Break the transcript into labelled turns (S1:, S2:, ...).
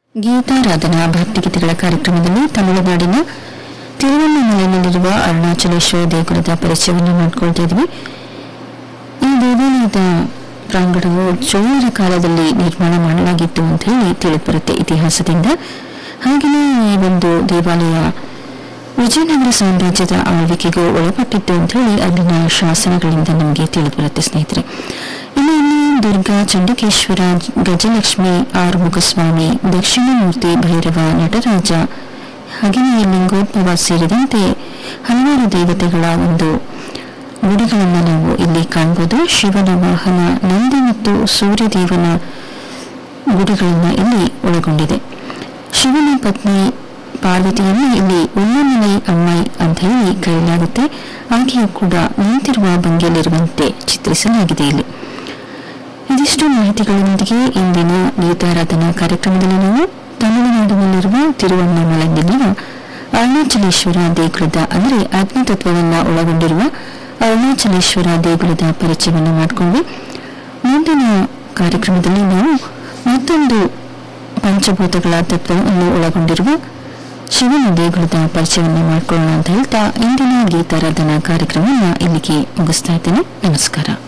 S1: ಗೀತಾರಾಧನಾ ಭಕ್ತಿಗೀತೆಗಳ ಕಾರ್ಯಕ್ರಮದಲ್ಲಿ ತಮಿಳುನಾಡಿನ ತಿರುವಣ್ಣಾಮಲೆಯಲ್ಲಿರುವ ಅರುಣಾಚಲೇಶ್ವರ ದೇಗುಲದ ಪರಿಚಯವನ್ನು ಮಾಡಿಕೊಳ್ತಾ ಇದ್ವಿ ಈ ದೇವಾಲಯದ ಪ್ರಾಂಗಣವು ಚೋಳರ ಕಾಲದಲ್ಲಿ ನಿರ್ಮಾಣ ಮಾಡಲಾಗಿತ್ತು ಅಂತ ಹೇಳಿ ತಿಳಿದುಬರುತ್ತೆ ಇತಿಹಾಸದಿಂದ ಹಾಗೆಯೇ ಈ ಒಂದು ದೇವಾಲಯ ವಿಜಯನಗರ ಸಾಮ್ರಾಜ್ಯದ ಆಳ್ವಿಕೆಗೂ ಒಳಪಟ್ಟಿತ್ತು ಅಂತ ಹೇಳಿ ಅಲ್ಲಿನ ಶಾಸನಗಳಿಂದ ನಮಗೆ ತಿಳಿದುಬರುತ್ತೆ ಸ್ನೇಹಿತರೆ ಇನ್ನು ಇಲ್ಲಿ ದುರ್ಗಾ ಚಂಡಕೇಶ್ವರ ಗಜಲಕ್ಷ್ಮಿ ಆರುಮುಖಸ್ವಾಮಿ ದಕ್ಷಿಣಮೂರ್ತಿ ಭೈರವ ನಟರಾಜ ಹಾಗೆಯೇ ಲಿಂಗೋದ್ಭವ ಸೇರಿದಂತೆ ಹಲವಾರು ದೇವತೆಗಳ ಒಂದು ಗುಡಿಗಳನ್ನು ನಾವು ಇಲ್ಲಿ ಕಾಣಬಹುದು ಶಿವನ ವಾಹನ ನಂದಿ ಮತ್ತು ಸೂರ್ಯದೇವನ ಗುಡಿಗಳನ್ನು ಇಲ್ಲಿ ಒಳಗೊಂಡಿದೆ ಶಿವನ ಪತ್ನಿ ಪಾರ್ವತಿಯನ್ನು ಇಲ್ಲಿ ಉಣ್ಣಮಲೈ ಅಮ್ಮೈ ಅಂತ ಹೇಳಿ ಕರೆಯಲಾಗುತ್ತೆ ಆಕೆಯೂ ಕೂಡ ನಿಂತಿರುವ ಭಂಗಿಯಲ್ಲಿರುವಂತೆ ಚಿತ್ರಿಸಲಾಗಿದೆ ಇಲ್ಲಿ ಇದಿಷ್ಟು ಮಾಹಿತಿಗಳೊಂದಿಗೆ ಇಂದಿನ ಗೀತಾರಾಧನಾ ಕಾರ್ಯಕ್ರಮದಲ್ಲಿ ನಾವು ತಮಿಳುನಾಡಿನಲ್ಲಿರುವ ತಿರುವಣ್ಣಾಮಲೆಯಲ್ಲಿರುವ ಅರುಣಾಚಲೇಶ್ವರ ದೇಗುಲದ ಅಂದರೆ ಅಗ್ನಿತತ್ವವನ್ನು ಒಳಗೊಂಡಿರುವ ಅರುಣಾಚಲೇಶ್ವರ ದೇಗುಲದ ಪರಿಚಯವನ್ನು ಮಾಡಿಕೊಂಡ್ವಿ ಮುಂದಿನ ಕಾರ್ಯಕ್ರಮದಲ್ಲಿ ನಾವು ಮತ್ತೊಂದು ಪಂಚಭೂತಗಳ ತತ್ವವನ್ನು ಒಳಗೊಂಡಿರುವ ಶಿವನ ದೇಗುಲದ ಪರಿಚಯವನ್ನು ಮಾಡಿಕೊಳ್ಳೋಣ ಅಂತ ಹೇಳ್ತಾ ಇಂದಿನ ಗೀತಾರಾಧನಾ ಕಾರ್ಯಕ್ರಮವನ್ನು ಇಲ್ಲಿಗೆ ಮುಗಿಸ್ತಾ ಇದ್ದೇನೆ ನಮಸ್ಕಾರ